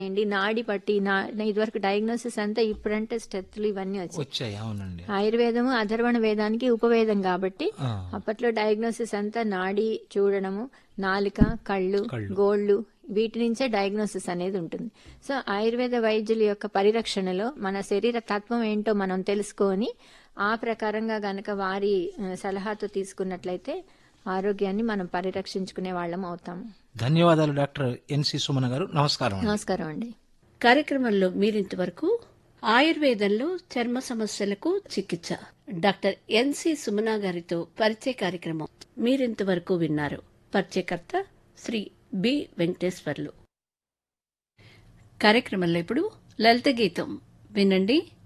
ఏంటి నాడి పట్టి నా ఇదివరకు డయాగ్నోసిస్ అంతా ఇప్పుడంటే స్టెత్లు ఇవన్నీ వచ్చాయి వచ్చాయి అవునండి ఆయుర్వేదము అధర్వణ వేదానికి ఉపవేదం కాబట్టి ఆ, అప్పట్లో డయాగ్నోసిస్ అంతా నాడి చూడడము నాలుక కళ్ళు కళ్ళు. గోళ్ళు వీటి నుంచే డయాగ్నోసిస్ అనేది ఉంటుంది సో ఆయుర్వేద వైద్యుల యొక్క పరిరక్షణలో మన శరీర తత్వం ఏంటో మనం తెలుసుకొని ఆ ప్రకారంగా గనక వారి ఆ, సలహాతో తీసుకున్నట్లయితే ఆరోగ్యాన్ని మనం పరిరక్షించుకునే వాళ్ళం అవుతాము ధన్యవాదాలు డాక్టర్ ఎన్సి సుమన గారు నమస్కారం అండి. నమస్కారం అండి కార్యక్రమంలో మీరింతవరకు ఆయుర్వేదంలో చర్మ సమస్యలకు చికిత్స డాక్టర్ ఎన్సి సుమనా గారితో పరిచయ కార్యక్రమం మీరింతవరకు విన్నారు పరిచయకర్త శ్రీ బి వెంకటేశ్వర్లు కార్యక్రమంలో ఇప్పుడు లలిత గీతం వినండి